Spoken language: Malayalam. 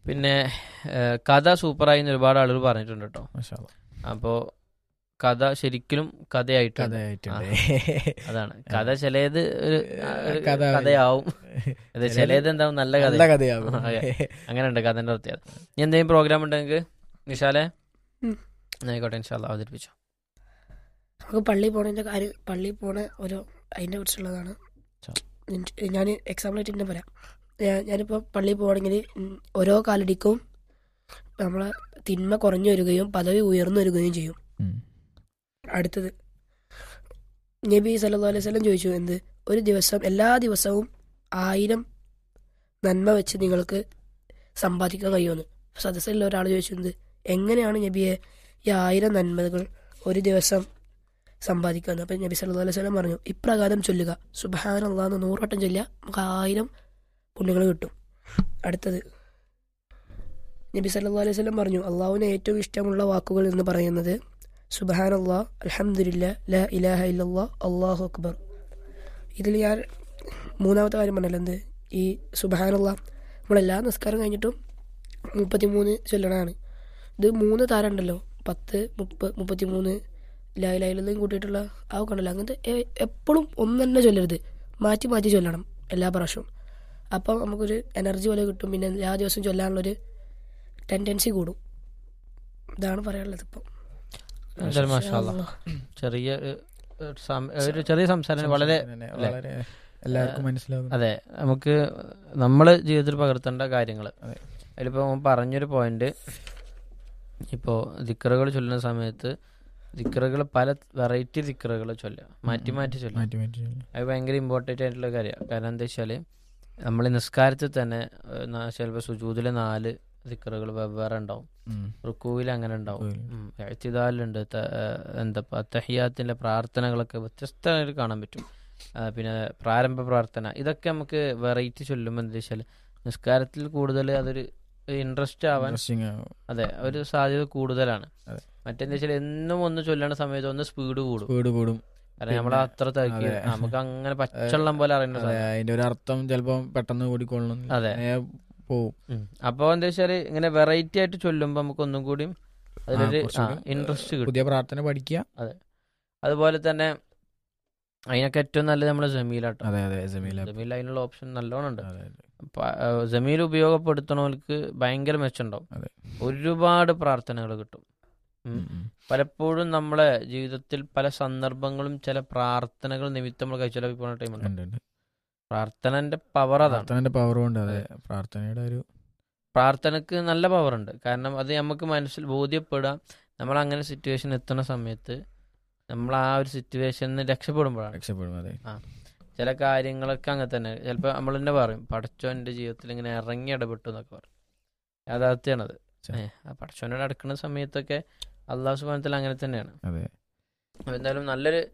പിന്നെ ഏഹ്, കഥ സൂപ്പറായി എന്ന് ഒരുപാട് ആളുകൾ പറഞ്ഞിട്ടുണ്ട് കേട്ടോ മാഷാ അല്ലാ. അപ്പോൾ കഥ ശരിക്കും കഥയായിട്ടുണ്ട് കഥയായിട്ടുണ്ട് അതാണ് കഥ ചിലത് ഒരു ആ, ഒരു കഥ കഥയാവും അതെ ചിലത് ചിലത് എന്താവും നല്ല കഥ നല്ല കഥയാകും അതെ. അങ്ങനെ ഉണ്ട് കഥന്റെ പ്രത്യേകത ഇനി എന്തെങ്കിലും പ്രോഗ്രാം ഉണ്ടെങ്കിൽ നിഷാലെ ഉം. ആയിക്കോട്ടെ ഇൻഷാല്ല അവതരിപ്പിച്ചു നമുക്ക് പള്ളിയിൽ പോണതിന്റെ കാര്യം പള്ളിയിൽ പോണ ഒരു അതിനെ കുറിച്ചുള്ളതാണ് ഞാൻ എക്സാമ്പിളായിട്ട് തന്നെ പറയാം ഞാൻ ഞാനിപ്പോൾ പള്ളിയിൽ പോവാണെങ്കിൽ ഓരോ കാലടിക്കും നമ്മളെ തിന്മ കുറഞ്ഞു വരികയും പദവി ഉയർന്നു വരികയും ചെയ്യും ഉം. അടുത്തത് നബി സല്ലല്ലാഹു അലൈഹി വസല്ലം ചോദിച്ചു എന്ത് ഒരു ദിവസം എല്ലാ ദിവസവും ആയിരം നന്മ വെച്ച് നിങ്ങൾക്ക് സമ്പാദിക്കാൻ കഴിയുമെന്ന് സദസ്സിലുള്ള ഒരാൾ ചോദിച്ചു എന്ത് എങ്ങനെയാണ് നബിയെ ഈ ആയിരം നന്മകൾ ഒരു ദിവസം സമ്പാദിക്കുന്നത് അപ്പം നബി സല്ലല്ലാഹു അലൈഹി വസല്ലം പറഞ്ഞു ഇപ്രകാരം ചൊല്ലുക സുബഹാൻ അള്ളാന്ന് നൂറോട്ടം ചൊല്ലുക നമുക്ക് ആയിരം പുണ്യങ്ങൾ കിട്ടും അടുത്തത് നബി സല്ലല്ലാഹു അലൈഹി വസല്ലം പറഞ്ഞു അള്ളാഹുവിന് ഏറ്റവും ഇഷ്ടമുള്ള വാക്കുകൾ എന്ന് പറയുന്നത് സുബഹാൻ അള്ളാഹ് അൽഹംദുലില്ലാ ലാ ഇലാഹ ഇല്ലല്ലാ അള്ളാഹു അക്ബർ ഇതിൽ ഞാൻ മൂന്നാമത്തെ കാര്യം പറഞ്ഞല്ലോ എന്ത് ഈ സുബഹാൻ അള്ളാഹ് നമ്മളെല്ലാ നിസ്കാരം കഴിഞ്ഞിട്ടും മുപ്പത്തിമൂന്ന് ചൊല്ലണതാണ് ഇത് മൂന്ന് താരം ഉണ്ടല്ലോ പത്ത് മുപ്പ മുപ്പത്തിമൂന്ന് ലായിലായാലും കൂട്ടിയിട്ടുള്ള ആ കണ്ടല്ലോ അങ്ങനത്തെ എ- എപ്പോഴും ഒന്ന് തന്നെ ചൊല്ലരുത് മാറ്റി മാറ്റി ചൊല്ലണം എല്ലാ പ്രാവശ്യവും അപ്പം നമുക്കൊരു എനർജി പോലെ കിട്ടും പിന്നെ എല്ലാ ദിവസവും ചൊല്ലാനുള്ളൊരു ടെൻഡൻസി കൂടും ഇതാണ് പറയാനുള്ളത് ഇപ്പം എന്തായാലും മാഷാ അല്ലാ. ചെറിയ ഒരു- ഒരു സം- ഒരു ചെറിയ സംസാരം വളരെ തന്നെ അല്ലേ? വളരെ എല്ലാവർക്കും മനസ്സിലാകും അതെ നമുക്ക് നമ്മൾ ജീവിതത്തിൽ പകർത്തേണ്ട കാര്യങ്ങൾ അതെ. അതിലിപ്പോൾ അവൻ പറഞ്ഞൊരു പോയിന്റ് ഇപ്പോൾ ദിക്കറുകൾ ചൊല്ലുന്ന സമയത്ത് ദിക്കറുകൾ പല വെറൈറ്റി ദിക്കറുകൾ ചൊല്ലുക മാറ്റി മാറ്റി ചൊല്ലുക മാറ്റി മാറ്റി ചൊല്ലും. അത് ഭയങ്കര ഇമ്പോർട്ടൻ്റ് ആയിട്ടുള്ള കാര്യമാണ് കാരണം എന്താ വെച്ചാൽ നമ്മൾ നിസ്കാരത്തിൽ തന്നെ ചിലപ്പോൾ സുജൂതിലെ നാല് ദിക്കറുകൾ വെവ്വേറെ ഉണ്ടാവും ഉം. റുക്കൂവിൽ അങ്ങനെ ഉണ്ടാവും റുക്കൂവില്. എഴുത്തിദാലുണ്ട് എന്താ തഹിയാത്തിൻ്റെ പ്രാർത്ഥനകളൊക്കെ വ്യത്യസ്തമായിട്ട് കാണാൻ പറ്റും ആ, പിന്നെ പ്രാരംഭ പ്രാർത്ഥന ഇതൊക്കെ നമുക്ക് വെറൈറ്റി ചൊല്ലുമ്പോൾ എന്താ വെച്ചാൽ നിസ്കാരത്തിൽ കൂടുതൽ അതൊരു ഇൻട്രസ്റ്റ് ആവാൻ Interesting ആവും. അതെ ഒരു സാധ്യത കൂടുതലാണ് അതെ. മറ്റെന്താ വെച്ചാൽ എന്നും ഒന്ന് ചൊല്ലണ സമയത്ത് ഒന്ന് സ്പീഡ് കൂടും വീട് കൂടും കാരണം നമ്മൾ പിന്നെ, അത്ര തിരക്കി അതെ. നമുക്ക് അങ്ങനെ പച്ചവെള്ളം പോലെ അറിയുന്ന അതെ, സാധനം അതിന്റെ ഒരു അർത്ഥം ചിലപ്പോ പെട്ടെന്ന് കൂടിക്കൊള്ളണം അതെ. പോവും ഉം. അപ്പോൾ എന്താ വെച്ചാൽ ഇങ്ങനെ വെറൈറ്റി ആയിട്ട് ചൊല്ലുമ്പോൾ നമുക്ക് ഒന്നും കൂടിയും അതിലൊരു കുറച്ചുകൂടി, ഇൻട്രസ്റ്റ് കിട്ടും പുതിയ പ്രാർത്ഥന പഠിക്കുക അതുപോലെ തന്നെ അതിനൊക്കെ ഏറ്റവും നല്ലത് നമ്മുടെ ജമീലാട്ടോ അതെ അതെ ജമീല ജമീൽ അതിനുള്ള ഓപ്ഷൻ നല്ലോണം ഉണ്ട് അതെ, അതെ. പ- ആ, ജമീൽ ഉപയോഗപ്പെടുത്തണവർക്ക് ഭയങ്കര മെച്ചുണ്ടാവും അതെ. ഒരുപാട് പ്രാർത്ഥനകൾ കിട്ടും ഉം. ഉം, ഉം. പലപ്പോഴും നമ്മളെ ജീവിതത്തിൽ പല സന്ദർഭങ്ങളും ചില പ്രാർത്ഥനകൾ നിമിത്തം നമ്മൾ കഴിച്ചാൽ പോകുന്ന ടൈമുണ്ട് ഉണ്ട്, ഉണ്ട്. പ്രാർത്ഥനന്റെ പവർ അതാണ് പ്രാർത്ഥനയുടെ പവർ കൊണ്ട് അതെ പ്രാർത്ഥനയുടെ ഒരു പ്രാർത്ഥനക്ക് നല്ല പവർ ഉണ്ട് കാരണം അത് നമുക്ക് മനസ്സിൽ ബോധ്യപ്പെടാം നമ്മൾ അങ്ങനെ സിറ്റുവേഷൻ എത്തുന്ന സമയത്ത് നമ്മൾ ആ ഒരു സിറ്റുവേഷനിൽ നിന്ന് രക്ഷപ്പെടുമ്പോഴാണ് രക്ഷപ്പെടും അതെ ചില കാര്യങ്ങളൊക്കെ അങ്ങനെ തന്നെ ചിലപ്പോൾ നമ്മൾ തന്നെ പറയും പടച്ചോ എൻ്റെ ജീവിതത്തിൽ ഇങ്ങനെ ഇറങ്ങി ഇടപെട്ടു എന്നൊക്കെ പറയും യാഥാർത്ഥ്യമാണത് ചെ- ഏ, ആ പടച്ചോനോട് അടുക്കുന്ന സമയത്തൊക്കെ അള്ളാഹു സുബാനത്തിൽ അങ്ങനെ തന്നെയാണ് അതെ അപ്പോൾ എന്തായാലും നല്ലൊരു